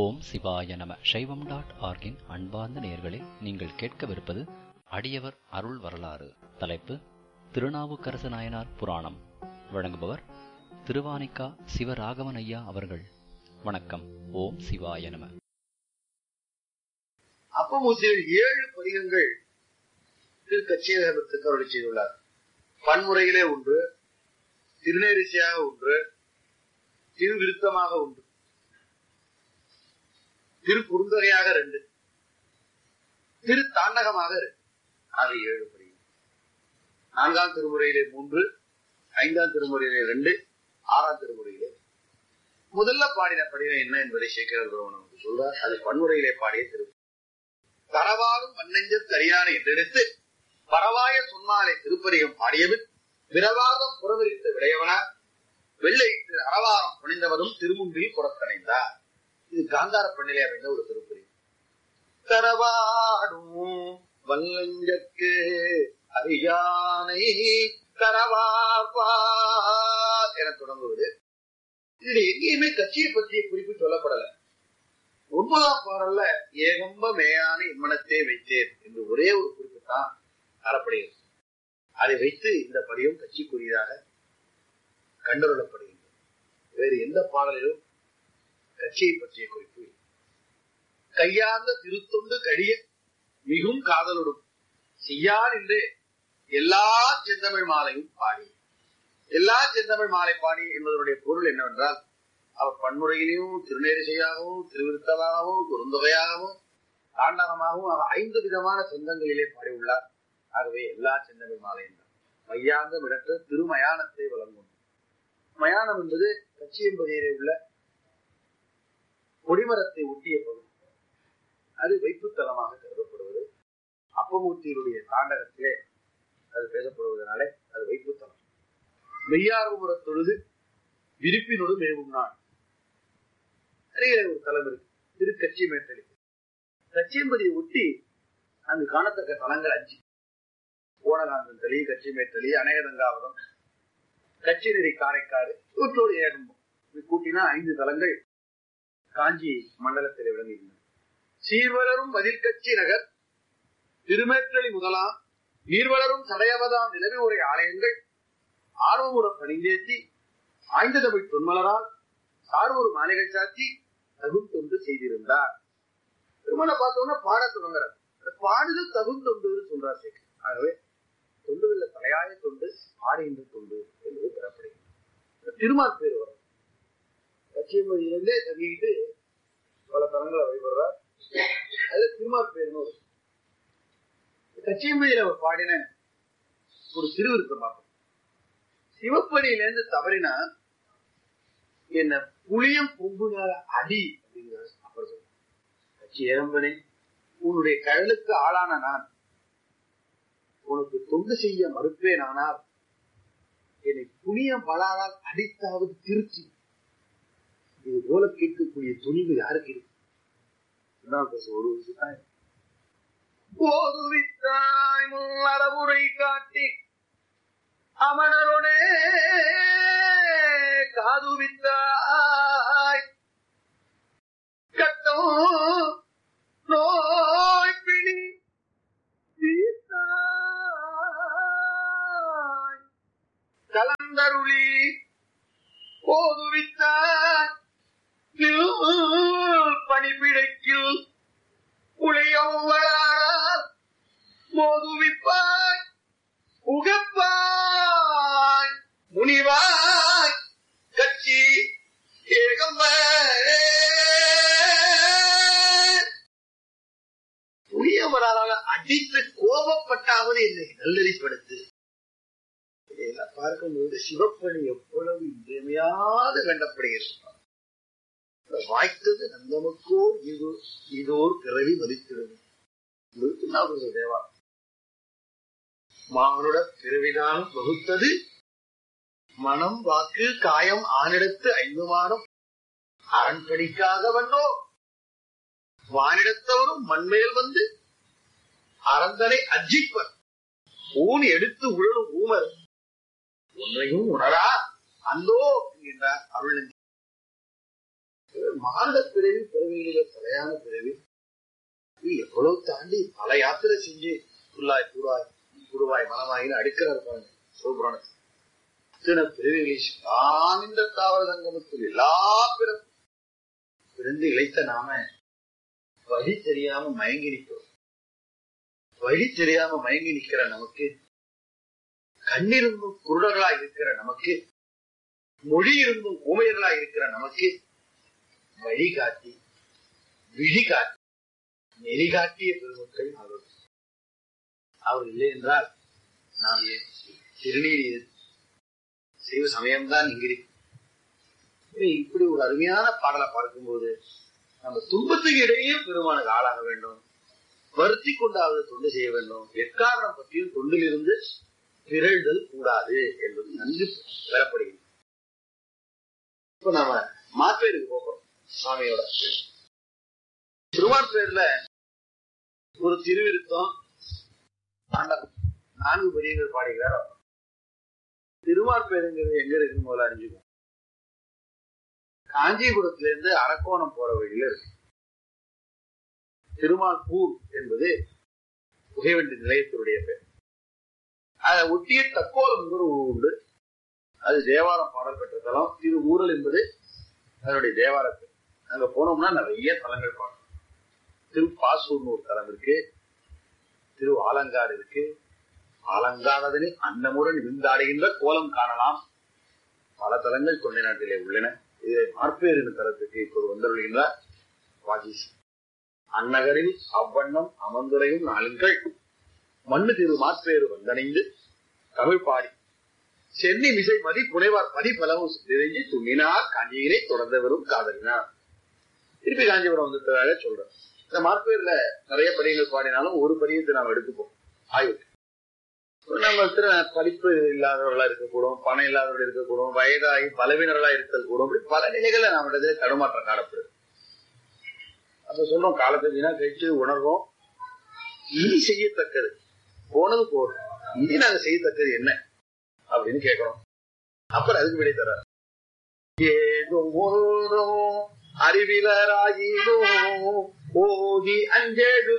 ஓம் சிவாய நம சைவம் டாட் ஆர்கின் அன்பார்ந்த நேயர்களே நீங்கள் கேட்கவிருப்பது அடியவர் அருள் வரலாறு தலைப்பு திருநாவுக்கரசு நாயனார் புராணம் வழங்குபவர் திருவானிக்கா சிவராகவன் ஐயா அவர்கள் வணக்கம் ஓம் சிவாய நம அப்பமூசியில் ஏழு பதிகங்கள் திரு கச்சியகத்துக்கு அருளி செய்துள்ளார் பன்முறையிலே ஒன்று திருநேரிசையாக ஒன்று திருவிருத்தமாக ஒன்று திரு குறுந்தகையாக ரெண்டு திரு தாண்டகமாக ரெண்டு ஆக ஏழு பதிகம் நான்காம் திருமுறையிலே மூன்று ஐந்தாம் திருமுறையிலே ரெண்டு ஆறாம் திருமுறையிலே முதல்ல பாடின படிவம் என்ன என்பதை சேகர் நமக்கு சொல்றார் அது பன்முறையிலே பாடிய திரு தரவாலும் மண்ணெஞ்ச தரியான என்றெடுத்து பரவாய சொன்னாலே திருப்பதிகம் பாடியவன் விரவாதம் புறவிரித்த விடையவனார் வெள்ளையிட்டு அறவாரம் புனிந்தவரும் திருமுன்றில் புறக்கணைந்தார் இது காந்தார பண்ணிலே அமைந்த ஒரு திருப்பதி தரவாடும் வல்லஞ்சற்கு அறியானை தரவார்பார் என தொடங்குவது இதுல எங்கேயுமே கட்சியை பற்றிய குறிப்பு சொல்லப்படல ஒன்பதாம் பாடல்ல ஏகம்ப மேயான இம்மனத்தை வைத்தேன் என்று ஒரே ஒரு குறிப்பு தான் தரப்படுகிறது அதை வைத்து இந்த படியும் கட்சிக்குரியதாக கண்டறியப்படுகின்றது வேறு எந்த பாடலிலும் கட்சியை பற்றிய குறிப்பு இல்லை. கையார்ந்த திருத்தொண்டு கழிய மிகும் காதலுடும் செய்யார் என்றே எல்லா செந்தமிழ் மாலையும் பாடி எல்லா செந்தமிழ் மாலை பாடி என்பதனுடைய பொருள் என்னவென்றால் அவர் பன்முறையிலையும் திருநேரிசையாகவும் திருவிருத்தமாகவும் குறுந்தொகையாகவும் தாண்டகமாகவும் அவர் ஐந்து விதமான சொந்தங்களிலே பாடியுள்ளார் ஆகவே எல்லா செந்தமிழ் மாலையும் தான் மையாந்த விடற்ற திருமயானத்தை வழங்கும் மயானம் என்பது கச்சியம்பதியிலே உள்ள கொடிமரத்தை ஒட்டிய பகுதி அது வைப்புத்தலமாக கருதப்படுவது அப்பமூர்த்தியினுடைய தாண்டகத்திலே அது பேசப்படுவதனாலே அது வைப்புத்தலம் மெய்யார்புற தொழுது விருப்பினோடு மேவும் நாள் அருகிலே ஒரு தலம் இருக்கு திரு கச்சி மேட்டலி கச்சியம்பதியை ஒட்டி அங்கு காணத்தக்க தலங்கள் அஞ்சு ஓனகாந்தன் தளி கச்சி மேட்டலி அநேகதங்காவதம் கச்சிநெறி காரைக்காடு இவற்றோடு ஏகம்பம் இது கூட்டினா ஐந்து தலங்கள் காஞ்சி மண்டலத்தில் விளங்குகின்றன சீர்வளரும் மதில் கட்சி நகர் திருமேற்றலி முதலாம் நீர்வளரும் சடையவதாம் நிலவி உரை ஆலயங்கள் ஆர்வமுற பணிந்தேத்தி ஆய்ந்த தமிழ் தொன்மலரால் சார்வொரு மாளிகை சாத்தி தகுந்தொண்டு செய்திருந்தார் திருமண பார்த்தோம்னா பாட தொடங்குறார் அந்த பாடுதல் தகுந்தொண்டு சொல்றார் சேகர் ஆகவே தொண்டுகள்ல தலையாய தொண்டு பாடுகின்ற தொண்டு என்பது பெறப்படுகிறது திருமால் பேர் வரும் கட்சியமொழியிலிருந்தே தங்கிட்டு பல தலங்களை வழிபடுறார் அது திருமால் பேர்னு வரும் கட்சியமொழியில அவர் பாடின ஒரு திருவிருத்தம் பார்ப்போம் சிவப்படியிலேருந்து தவறினா என்ன புளியம் பொங்குனால அடி அப்படிங்கிறார் அப்புறம் சொல்றார். கட்சி ஏரம்பனே உன்னுடைய கழலுக்கு ஆளான நான் உனக்கு தொண்டு செய்ய மறுப்பேன் ஆனால் என்னை புளியம் பலாரால் அடித்தாவது திருச்சி இது போல கேட்கக்கூடிய துணிவு யாருக்கு இருக்கு இதுதான் பேச ஒரு விஷயம் போதுவித்தாய் முன்னறவுரை காட்டி அமணருடே காதுவித்தாய் கட்டம் நோய் பிடி தீர்த்தாய். கலந்தருளி போதுவித்தாய் பணிபிடைக்கில் புளியம் வளாரால் மோதுவிப்பாய் உகப்பாய் முனிவாய் கட்சி ஏகம்ப புளியவரால் அடித்து கோபப்பட்டாவது என்னை நல்லறிப்படுத்து இதையெல்லாம் பார்க்கும்போது சிவப்பணி எவ்வளவு இன்றியமையாது கண்டப்படுகிறது வாய்த்தது நந்தமுக்கோ இது இதோர் பிறவி மதித்திடும் திருநாவுக்கரசர் தேவா மானுட பிறவிதான் வகுத்தது மனம் வாக்கு காயம் ஆனிடத்து ஐந்துமானம் அரண்படிக்காக வந்தோ வானிடத்தவரும் மண்மேல் வந்து அரந்தனை அஜிப்பர் ஊன் எடுத்து உழலும் ஊமர் ஒன்றையும் உணரா அந்தோ என்கின்றார் அருள் மானுட பிறவி பிறவிகளில தலையான பிறவி இது எவ்வளவு தாண்டி பல யாத்திரை செஞ்சு புல்லாய் கூறாய் குருவாய் மனமாயின்னு அடுக்கிறார் பாருங்க சிவபுராணத்தில் இத்தனை பிறவிகளை நான் இந்த தாவர சங்கமத்தில் எல்லா பிறப்பு பிறந்து இழைத்த நாம வழி தெரியாம மயங்கி நிற்கிறோம் வழி தெரியாம மயங்கி நிற்கிற நமக்கு கண்ணிருந்தும் குருடர்களாய் இருக்கிற நமக்கு மொழி இருந்தும் ஊமையர்களாய் இருக்கிற நமக்கு வழி காட்டி விழி காட்டி நெறி காட்டிய பெருமக்கள் அவர் அவர் இல்லை என்றால் நாம் ஏன் திருநீர் செய்வ சமயம்தான் இங்கிருக்கு இப்படி ஒரு அருமையான பாடலை பார்க்கும்போது நம்ம துன்பத்துக்கு இடையே பெருமானுக்கு ஆளாக வேண்டும் வருத்தி கொண்டாவது தொண்டு செய்ய வேண்டும் எக்காரணம் பற்றியும் தொண்டிலிருந்து பிறழ்தல் கூடாது என்பது நன்கு பெறப்படுகிறது இப்ப நாம மாப்பேருக்கு போகிறோம் சுவாமியோட திருவான்பேர்ல ஒரு திருவிருத்தம் ஆண்டகம் நான்கு பெரியவர் பாடுகிறார் திருவான்பேருங்கிறது எங்க இருக்குன்னு முதல்ல அறிஞ்சுக்கணும் காஞ்சிபுரத்துல இருந்து அரக்கோணம் போற வழியில இருக்கு திருமால்பூர் என்பது புகைவண்டி நிலையத்தினுடைய பேர் அதை ஒட்டிய தக்கோலம் ஒரு ஊர் உண்டு அது தேவாரம் பாடல் பெற்ற தலம் திரு ஊரல் என்பது அதனுடைய தேவார பேர் அங்க போனோம்னா நிறைய தலங்கள் பார்க்கணும் திருப்பாசூர்னு ஒரு தலம் இருக்கு திரு ஆலங்காடு இருக்கு ஆலங்கானதனி அன்னமுடன் விந்தாடுகின்ற கோலம் காணலாம் பல தலங்கள் தொண்டை நாட்டிலே உள்ளன இதை மார்பேரின் தலத்துக்கு இப்போது வந்துள்ளார் வாகிஸ் அந்நகரில் அவ்வண்ணம் அமர்ந்துரையும் நாளுங்கள் மண்ணு திரு மாற்பேறு வந்தணைந்து தமிழ் பாடி சென்னி மிசை மதி புனைவார் பதி பலவும் நிறைஞ்சி துணினார் காஞ்சியிலே தொடர்ந்து வரும் காதலினார் திருப்பி காஞ்சிபுரம் வந்துட்டதாக சொல்றேன் இந்த மார்பேர்ல நிறைய படிகள் பாடினாலும் ஒரு படியத்தை நாம் எடுத்துப்போம் ஆய்வு நம்ம படிப்பு இல்லாதவர்களா இருக்கக்கூடும் பணம் இல்லாதவர்கள் இருக்கக்கூடும் வயதாகி பலவீனர்களா இருத்தல் கூடும் இப்படி பல நிலைகளை நம்ம இடத்துல தடுமாற்றம் காணப்படுது அப்ப சொல்றோம் காலத்தை வீணா கழிச்சு உணர்வோம் இனி செய்யத்தக்கது போனது போதும் இனி நாங்க செய்யத்தக்கது என்ன அப்படின்னு கேட்கிறோம் அப்புறம் அதுக்கு விடை தர ஏதோ அறிவிலராகினோ ஓதி அஞ்செழு